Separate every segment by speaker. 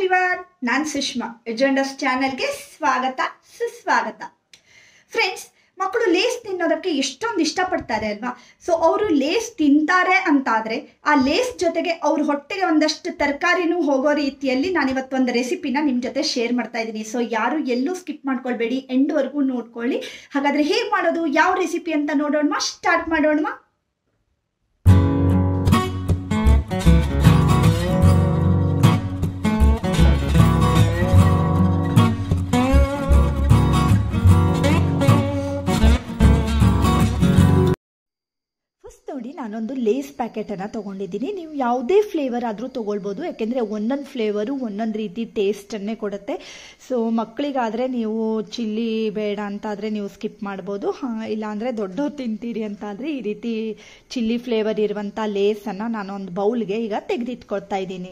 Speaker 1: everyone ನಾನು ಸುಷ್ಮಾ ಎಜೆಂಡಸ್ ಚಾನೆಲ್ಗೆ ಸ್ವಾಗತ ಸುಸ್ವಾಗತ ಫ್ರೆಂಡ್ಸ್ ಮಕ್ಕಳು ಲೇಸ್ ತಿನ್ನೋದಕ್ಕೆ ಎಷ್ಟೊಂದು ಇಷ್ಟಪಡ್ತಾರೆ ಅಲ್ವಾ ಸೊ ಅವರು ಲೇಸ್ ತಿಂತಾರೆ ಅಂತಾದರೆ ಆ ಲೇಸ್ ಜೊತೆಗೆ ಅವ್ರ ಹೊಟ್ಟೆಗೆ ಒಂದಷ್ಟು ತರಕಾರಿನೂ ಹೋಗೋ ರೀತಿಯಲ್ಲಿ ನಾನು ಇವತ್ತೊಂದು ರೆಸಿಪಿನ ನಿಮ್ಮ ಜೊತೆ ಶೇರ್ ಮಾಡ್ತಾ ಇದ್ದೀನಿ ಸೊ ಯಾರು ಎಲ್ಲೂ ಸ್ಕಿಪ್ ಮಾಡ್ಕೊಳ್ಬೇಡಿ ಎಂಡ್ವರೆಗೂ ನೋಡ್ಕೊಳ್ಳಿ ಹಾಗಾದರೆ ಹೇಗೆ ಮಾಡೋದು ಯಾವ ರೆಸಿಪಿ ಅಂತ ನೋಡೋಣ ಸ್ಟಾರ್ಟ್ ಮಾಡೋಣ ಫಸ್ಟ್ ನೋಡಿ ನಾನೊಂದು ಲೇಸ್ ಪ್ಯಾಕೆಟನ್ನು ತೊಗೊಂಡಿದ್ದೀನಿ ನೀವು ಯಾವುದೇ ಫ್ಲೇವರ್ ಆದರೂ ತೊಗೊಳ್ಬೋದು ಯಾಕೆಂದರೆ ಒಂದೊಂದು ಫ್ಲೇವರು ಒಂದೊಂದು ರೀತಿ ಟೇಸ್ಟನ್ನೇ ಕೊಡುತ್ತೆ ಸೊ ಮಕ್ಕಳಿಗಾದರೆ ನೀವು ಚಿಲ್ಲಿ ಬೇಡ ಅಂತಾದರೆ ನೀವು ಸ್ಕಿಪ್ ಮಾಡ್ಬೋದು ಹಾಂ ಇಲ್ಲಾಂದರೆ ದೊಡ್ಡವ್ರು ತಿಂತೀರಿ ಅಂತಾದರೆ ಈ ರೀತಿ ಚಿಲ್ಲಿ ಫ್ಲೇವರ್ ಇರುವಂಥ ಲೇಸನ್ನು ನಾನು ಒಂದು ಬೌಲ್ಗೆ ಈಗ ತೆಗೆದಿಟ್ಕೊಳ್ತಾ ಇದ್ದೀನಿ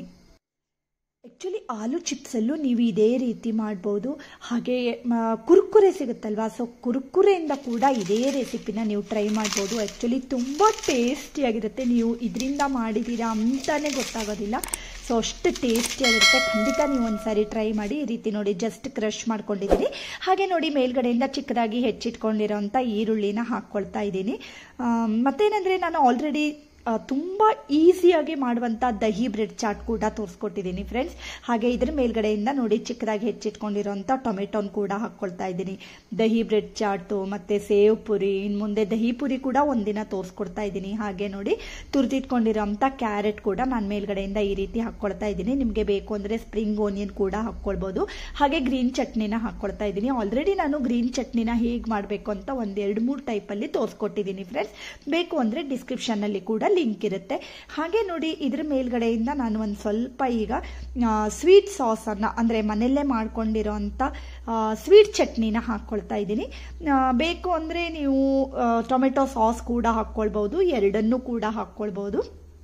Speaker 1: ಆ್ಯಕ್ಚುಲಿ ಆಲೂ ಚಿಪ್ಸಲ್ಲೂ ನೀವು ಇದೇ ರೀತಿ ಮಾಡ್ಬೋದು ಹಾಗೆ ಕುರುಕುರೆ ಸಿಗುತ್ತಲ್ವಾ ಸೊ ಕುರುಕುರೆಯಿಂದ ಕೂಡ ಇದೇ ರೆಸಿಪಿನ ನೀವು ಟ್ರೈ ಮಾಡ್ಬೋದು ಆ್ಯಕ್ಚುಲಿ ತುಂಬ ಟೇಸ್ಟಿಯಾಗಿರುತ್ತೆ ನೀವು ಇದರಿಂದ ಮಾಡಿದ್ದೀರಾ ಅಂತಲೇ ಗೊತ್ತಾಗೋದಿಲ್ಲ ಸೊ ಅಷ್ಟು ಟೇಸ್ಟಿಯಾಗಿರುತ್ತೆ ಖಂಡಿತ ನೀವು ಒಂದು ಸಾರಿ ಟ್ರೈ ಮಾಡಿ ಈ ರೀತಿ ನೋಡಿ ಜಸ್ಟ್ ಕ್ರಷ್ ಮಾಡ್ಕೊಂಡಿದ್ದೀನಿ ಹಾಗೆ ನೋಡಿ ಮೇಲ್ಗಡೆಯಿಂದ ಚಿಕ್ಕದಾಗಿ ಹೆಚ್ಚಿಟ್ಕೊಂಡಿರೋಂಥ ಈರುಳ್ಳಿನ ಹಾಕ್ಕೊಳ್ತಾ ಇದ್ದೀನಿ ಮತ್ತೇನೆಂದರೆ ನಾನು ಆಲ್ರೆಡಿ ತುಂಬ ಈಸಿಯಾಗಿ ಮಾಡುವಂಥ ದಹಿ ಬ್ರೆಡ್ ಚಾಟ್ ಕೂಡ ತೋರಿಸ್ಕೊಟ್ಟಿದ್ದೀನಿ ಫ್ರೆಂಡ್ಸ್ ಹಾಗೆ ಇದ್ರ ಮೇಲ್ಗಡೆಯಿಂದ ನೋಡಿ ಚಿಕ್ಕದಾಗಿ ಹೆಚ್ಚಿಟ್ಕೊಂಡಿರೋಂಥ ಟೊಮೆಟೊನ ಕೂಡ ಹಾಕ್ಕೊಳ್ತಾ ಇದ್ದೀನಿ ದಹಿ ಬ್ರೆಡ್ ಚಾಟು ಮತ್ತು ಸೇವ್ ಪುರಿ ಇನ್ನು ಮುಂದೆ ದಹಿ ಪುರಿ ಕೂಡ ಒಂದಿನ ತೋರಿಸ್ಕೊಡ್ತಾ ಇದ್ದೀನಿ ಹಾಗೆ ನೋಡಿ ತುರಿದಿಟ್ಕೊಂಡಿರೋಂಥ ಕ್ಯಾರೆಟ್ ಕೂಡ ನಾನು ಮೇಲ್ಗಡೆಯಿಂದ ಈ ರೀತಿ ಹಾಕ್ಕೊಳ್ತಾ ಇದ್ದೀನಿ ನಿಮಗೆ ಬೇಕು ಅಂದರೆ ಸ್ಪ್ರಿಂಗ್ ಓನಿಯನ್ ಕೂಡ ಹಾಕ್ಕೊಳ್ಬೋದು ಹಾಗೆ ಗ್ರೀನ್ ಚಟ್ನಿನ ಹಾಕ್ಕೊಳ್ತಾ ಇದ್ದೀನಿ ಆಲ್ರೆಡಿ ನಾನು ಗ್ರೀನ್ ಚಟ್ನಿನ ಹೇಗೆ ಮಾಡಬೇಕು ಅಂತ ಒಂದು ಎರಡು ಮೂರು ಟೈಪಲ್ಲಿ ತೋರಿಸ್ಕೊಟ್ಟಿದ್ದೀನಿ ಫ್ರೆಂಡ್ಸ್ ಬೇಕು ಅಂದರೆ ಡಿಸ್ಕ್ರಿಪ್ಷನ್ನಲ್ಲಿ ಕೂಡ ಲಿಂಕ್ ಇರುತ್ತೆ ಹಾಗೆ ನೋಡಿ ಇದ್ರ ಮೇಲ್ಗಡೆಯಿಂದ ನಾನು ಒಂದು ಸ್ವಲ್ಪ ಈಗ ಸ್ವೀಟ್ ಸಾಸನ್ನು ಅಂದರೆ ಮನೆಯಲ್ಲೇ ಮಾಡ್ಕೊಂಡಿರೋಂಥ ಸ್ವೀಟ್ ಚಟ್ನಿನ ಹಾಕ್ಕೊಳ್ತಾ ಇದ್ದೀನಿ ಬೇಕು ಅಂದರೆ ನೀವು ಟೊಮೆಟೊ ಸಾಸ್ ಕೂಡ ಹಾಕ್ಕೊಳ್ಬೋದು ಎರಡನ್ನೂ ಕೂಡ ಹಾಕ್ಕೊಳ್ಬೋದು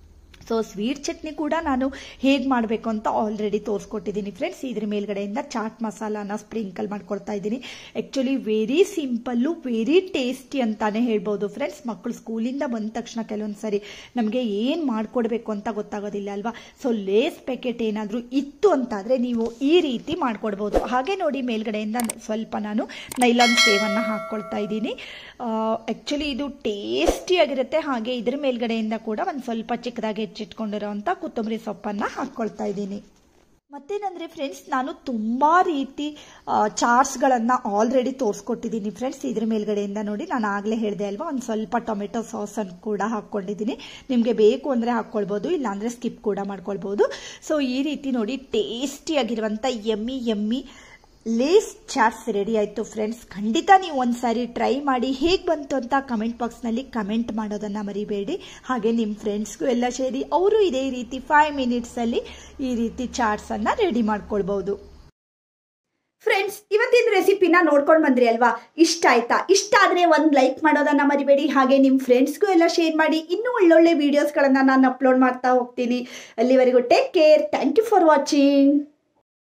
Speaker 1: ಸೊ ಸ್ವೀಟ್ ಚಟ್ನಿ ಕೂಡ ನಾನು ಹೇಗೆ ಮಾಡಬೇಕು ಅಂತ ಆಲ್ರೆಡಿ ತೋರಿಸ್ಕೊಟ್ಟಿದ್ದೀನಿ ಫ್ರೆಂಡ್ಸ್ ಇದ್ರ ಮೇಲ್ಗಡೆಯಿಂದ ಚಾಟ್ ಮಸಾಲಾನ ಸ್ಪ್ರಿಂಕಲ್ ಮಾಡ್ಕೊಳ್ತಾ ಇದ್ದೀನಿ actually very simple very tasty ಅಂತಾನೆ ಹೇಳ್ಬೋದು ಫ್ರೆಂಡ್ಸ್ ಮಕ್ಕಳು ಸ್ಕೂಲಿಂದ ಬಂದ ತಕ್ಷಣ ಕೆಲವೊಂದು ಸರಿ ನಮಗೆ ಏನು ಮಾಡಿಕೊಡ್ಬೇಕು ಅಂತ ಗೊತ್ತಾಗೋದಿಲ್ಲ ಅಲ್ವಾ ಸೊ ಲೇಸ್ ಪ್ಯಾಕೆಟ್ ಏನಾದರೂ ಇತ್ತು ಅಂತಾದರೆ ನೀವು ಈ ರೀತಿ ಮಾಡ್ಕೊಡ್ಬೋದು ಹಾಗೆ ನೋಡಿ ಮೇಲ್ಗಡೆಯಿಂದ ಸ್ವಲ್ಪ ನಾನು ನೈಲಾನ್ ಸೇವನ್ನು ಹಾಕ್ಕೊಳ್ತಾ ಇದ್ದೀನಿ ಆ್ಯಕ್ಚುಲಿ ಇದು ಟೇಸ್ಟಿಯಾಗಿರುತ್ತೆ ಹಾಗೆ ಇದ್ರ ಮೇಲ್ಗಡೆಯಿಂದ ಕೂಡ ಒಂದು ಸ್ವಲ್ಪ ಚಿಕ್ಕದಾಗಿ ಹೆಚ್ಚಿಟ್ಕೊಂಡಿರೋಂಥ ಕೊತ್ತಂಬರಿ ಸೊಪ್ಪನ್ನು ಹಾಕ್ಕೊಳ್ತಾ ಇದ್ದೀನಿ ಮತ್ತೇನಂದರೆ ಫ್ರೆಂಡ್ಸ್ ನಾನು ತುಂಬ ರೀತಿ ಚಾಟ್ಸ್ಗಳನ್ನು ಆಲ್ರೆಡಿ ತೋರಿಸ್ಕೊಟ್ಟಿದ್ದೀನಿ ಫ್ರೆಂಡ್ಸ್ ಇದ್ರ ಮೇಲ್ಗಡೆಯಿಂದ ನೋಡಿ ನಾನು ಆಗಲೇ ಹೇಳಿದೆ ಅಲ್ವಾ ಒಂದು ಸ್ವಲ್ಪ ಟೊಮೆಟೊ ಸಾಸನ್ನು ಕೂಡ ಹಾಕ್ಕೊಂಡಿದ್ದೀನಿ ನಿಮಗೆ ಬೇಕು ಅಂದರೆ ಹಾಕ್ಕೊಳ್ಬೋದು ಇಲ್ಲಾಂದರೆ ಸ್ಕಿಪ್ ಕೂಡ ಮಾಡ್ಕೊಳ್ಬೋದು ಸೊ ಈ ರೀತಿ ನೋಡಿ ಟೇಸ್ಟಿಯಾಗಿರುವಂಥ ಎಮ್ಮಿ ಎಮ್ಮಿ ಲೇಸ್ ಚಾಟ್ಸ್ ರೆಡಿ ಆಯಿತು ಫ್ರೆಂಡ್ಸ್ ಖಂಡಿತ ನೀವು ಒಂದು ಸಾರಿ ಟ್ರೈ ಮಾಡಿ ಹೇಗೆ ಬಂತು ಅಂತ ಕಮೆಂಟ್ ಬಾಕ್ಸ್ನಲ್ಲಿ ಕಮೆಂಟ್ ಮಾಡೋದನ್ನು ಮರಿಬೇಡಿ ಹಾಗೆ ನಿಮ್ಮ ಫ್ರೆಂಡ್ಸ್ಗೂ ಎಲ್ಲ ಸೇರಿ ಅವರು ಇದೇ ರೀತಿ ಫೈವ್ ಮಿನಿಟ್ಸಲ್ಲಿ ಈ ರೀತಿ ಚಾಟ್ಸನ್ನು ರೆಡಿ ಮಾಡ್ಕೊಳ್ಬೋದು ಫ್ರೆಂಡ್ಸ್ ಇವತ್ತಿನ ರೆಸಿಪಿನ ನೋಡ್ಕೊಂಡು ಬಂದ್ರಿ ಅಲ್ವಾ ಇಷ್ಟ ಆಯ್ತಾ ಇಷ್ಟ ಆದರೆ ಒಂದು ಲೈಕ್ ಮಾಡೋದನ್ನ ಮರಿಬೇಡಿ ಹಾಗೆ ನಿಮ್ಮ ಫ್ರೆಂಡ್ಸ್ಗೂ ಎಲ್ಲ ಶೇರ್ ಮಾಡಿ ಇನ್ನೂ ಒಳ್ಳೊಳ್ಳೆ ವೀಡಿಯೋಸ್ಗಳನ್ನು ನಾನು ಅಪ್ಲೋಡ್ ಮಾಡ್ತಾ ಹೋಗ್ತೀನಿ ಅಲ್ಲಿವರೆಗೂ take care thank you for watching